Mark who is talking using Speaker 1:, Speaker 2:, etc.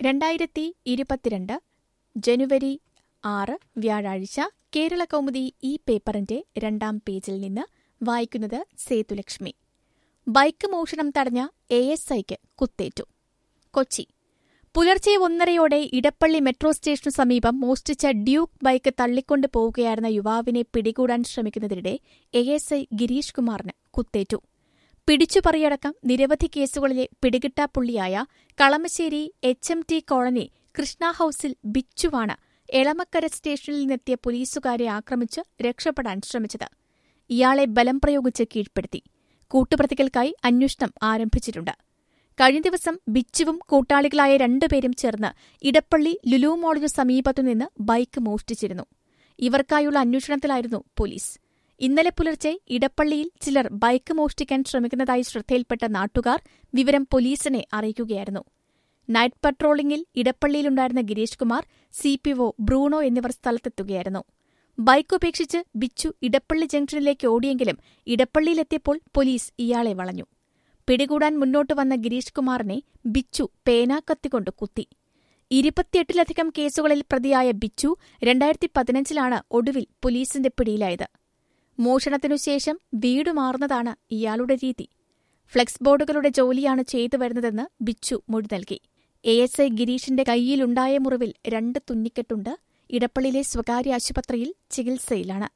Speaker 1: രണ്ടായിരത്തി ഇരുപത്തിരണ്ട് ജനുവരി ആറ് വ്യാഴാഴ്ച കേരള കൗമുദി ഈ പേപ്പറിന്റെ രണ്ടാം പേജിൽ നിന്ന് വായിക്കുന്നത് സേതുലക്ഷ്മി ബൈക്ക് മോഷണം തടഞ്ഞ എ എസ് ഐക്ക് കുത്തേറ്റു കൊച്ചി പുലർച്ചെ ഒന്നരയോടെ ഇടപ്പള്ളി മെട്രോ സ്റ്റേഷനു സമീപം മോഷ്ടിച്ച ഡ്യൂക്ക് ബൈക്ക് തള്ളിക്കൊണ്ടു പോവുകയായിരുന്ന യുവാവിനെ പിടികൂടാൻ ശ്രമിക്കുന്നതിനിടെ എ എസ് ഐ ഗിരീഷ് കുമാറിന് കുത്തേറ്റു പിടിച്ചുപറിയടക്കം നിരവധി കേസുകളിലെ പിടികിട്ടാപ്പുള്ളിയായ Kalamassery H M T colony Krishna ഹൌസിൽ ബിച്ചുവാണ് എളമക്കര സ്റ്റേഷനിൽ നിന്നെത്തിയ പോലീസുകാരെ ആക്രമിച്ച് രക്ഷപ്പെടാൻ ശ്രമിച്ചത് ഇയാളെ ബലം പ്രയോഗിച്ച് കീഴ്പ്പെടുത്തി കൂട്ടുപ്രതികൾക്കായി അന്വേഷണം ആരംഭിച്ചിട്ടുണ്ട് കഴിഞ്ഞ ദിവസം ബിച്ചുവും കൂട്ടാളികളായ രണ്ടുപേരും ചേർന്ന് ഇടപ്പള്ളി ലുലു മോളിനു സമീപത്തുനിന്ന് ബൈക്ക് മോഷ്ടിച്ചിരുന്നു ഇവർക്കായുള്ള അന്വേഷണത്തിലായിരുന്നു പോലീസ് ഇന്നലെ പുലർച്ചെ ഇടപ്പള്ളിയിൽ ചിലർ ബൈക്ക് മോഷ്ടിക്കാൻ ശ്രമിക്കുന്നതായി ശ്രദ്ധയിൽപ്പെട്ട നാട്ടുകാർ വിവരം പോലീസിനെ അറിയിക്കുകയായിരുന്നു നൈറ്റ് പട്രോളിംഗിൽ ഇടപ്പള്ളിയിലുണ്ടായിരുന്ന Girish Kumar C P O Bruno എന്നിവർ സ്ഥലത്തെത്തുകയായിരുന്നു ബൈക്ക് ഉപേക്ഷിച്ച് ബിച്ചു ഇടപ്പള്ളി ജംഗ്ഷനിലേക്ക് ഓടിയെങ്കിലും ഇടപ്പള്ളിയിലെത്തിയപ്പോൾ പോലീസ് ഇയാളെ വളഞ്ഞു പിടികൂടാൻ മുന്നോട്ട് വന്ന ഗിരീഷ് കുമാറിനെ ബിച്ചു പേനാക്കത്തിക്കൊണ്ട് കുത്തി ഇരുപത്തിയെട്ടിലധികം കേസുകളിൽ പ്രതിയായ ബിച്ചു രണ്ടായിരത്തി പതിനഞ്ചിലാണ് ഒടുവിൽ പോലീസിന്റെ പിടിയിലായത് മോഷണത്തിനുശേഷം വീട് മാറുന്നതാണ് ഇയാളുടെ രീതി ഫ്ലെക്സ് ബോർഡുകളുടെ ജോലിയാണ് ചെയ്തു വരുന്നതെന്ന് ബിച്ചു മൊഴി നൽകി എ എസ് ഐ ഗിരീഷിന്റെ കൈയിലുണ്ടായ മുറിവിൽ രണ്ട് തുന്നിക്കെട്ടുണ്ട് ഇടപ്പള്ളിയിലെ സ്വകാര്യ ആശുപത്രിയിൽ ചികിത്സയിലാണ്